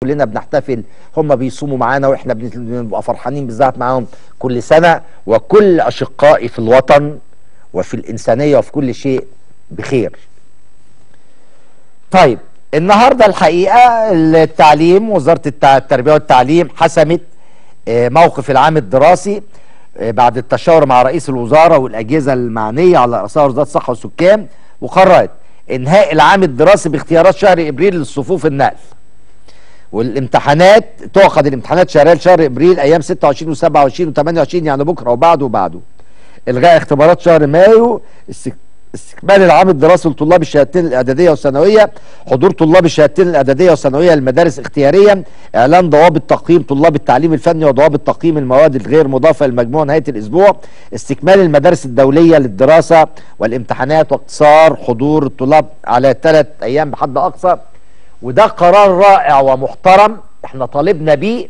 كلنا بنحتفل هم بيصوموا معانا واحنا بنبقى فرحانين بالذات معاهم كل سنه وكل اشقائي في الوطن وفي الانسانيه وفي كل شيء بخير. طيب النهارده الحقيقه التعليم وزاره التربيه والتعليم حسمت موقف العام الدراسي بعد التشاور مع رئيس الوزاره والاجهزه المعنيه على راسها وزاره الصحه والسكان وقررت انهاء العام الدراسي باختيارات شهر ابريل للصفوف النقل والامتحانات تعقد الامتحانات شهريه لشهر ابريل ايام 26 و27 و28 يعني بكره وبعده وبعده الغاء اختبارات شهر مايو استكمال العام الدراسي لطلاب الشهادتين الاعداديه والثانويه حضور طلاب الشهادتين الاعداديه والثانويه للمدارس اختياريا اعلان ضوابط تقييم طلاب التعليم الفني وضوابط تقييم المواد الغير مضافه للمجموع نهايه الاسبوع استكمال المدارس الدوليه للدراسه والامتحانات واقتصار حضور الطلاب على ثلاث ايام بحد اقصى وده قرار رائع ومحترم احنا طالبنا بيه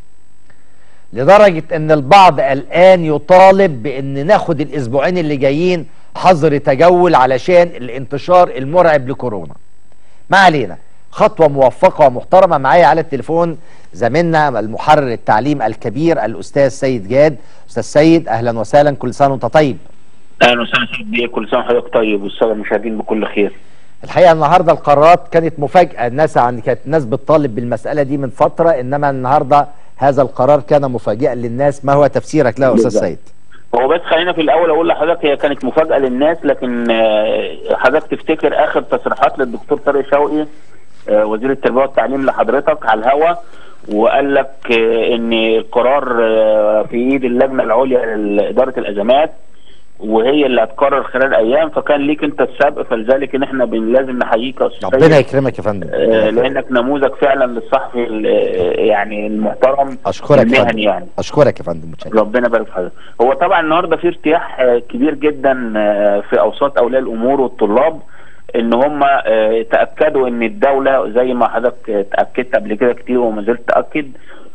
لدرجه ان البعض الان يطالب بان ناخد الاسبوعين اللي جايين حظر تجول علشان الانتشار المرعب لكورونا ما علينا خطوة موفقة ومحترمة معايا على التليفون زميلنا المحرر التعليم الكبير الأستاذ سيد جاد أستاذ سيد أهلا وسهلا كل سنة وأنت طيب أهلا وسهلا سيد بيه كل سنة وحضرتك طيب والسادة المشاهدين بكل خير الحقيقة النهاردة القرارات كانت مفاجأة الناس عن كانت الناس بتطالب بالمسألة دي من فترة إنما النهاردة هذا القرار كان مفاجئا للناس ما هو تفسيرك له يا أستاذ سيد؟ هو بس خلينا في الاول اقول لحضرتك هي كانت مفاجاه للناس لكن حضرتك تفتكر اخر تصريحات للدكتور طارق شوقي وزير التربيه والتعليم لحضرتك على الهوا وقال لك ان القرار في ايد اللجنه العليا لاداره الازمات وهي اللي هتقرر خلال ايام فكان ليك انت السبق فلذلك ان احنا لازم نحييك يا استاذ ربنا يكرمك يا فندم آه لانك نموذج فعلا للصحفي يعني المحترم اشكرك المهني يعني اشكرك يا فندم متشكر ربنا يبارك في حضرتك هو طبعا النهارده في ارتياح كبير جدا في اوساط اولياء الامور والطلاب ان هم تاكدوا ان الدوله زي ما حضرتك اتاكدت قبل كده كتير وما زلت تاكد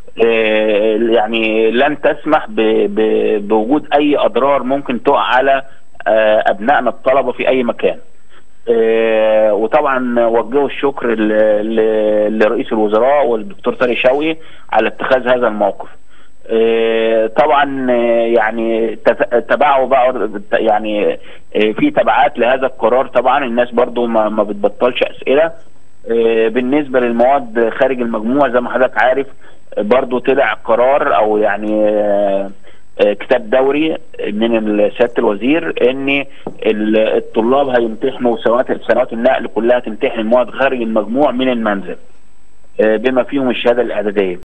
يعني لن تسمح بوجود اي اضرار ممكن تقع على ابنائنا الطلبه في اي مكان. وطبعا وجهوا الشكر لرئيس الوزراء والدكتور طارق شوقي على اتخاذ هذا الموقف. طبعا يعني تبعوا بقى يعني في تبعات لهذا القرار طبعا الناس برضو ما بتبطلش اسئله بالنسبه للمواد خارج المجموع زي ما حضرتك عارف برضو طلع قرار او يعني كتاب دوري من سياده الوزير ان الطلاب هيمتحنوا سنوات سنوات النقل كلها تمتحن المواد خارج المجموع من المنزل بما فيهم الشهاده الاعداديه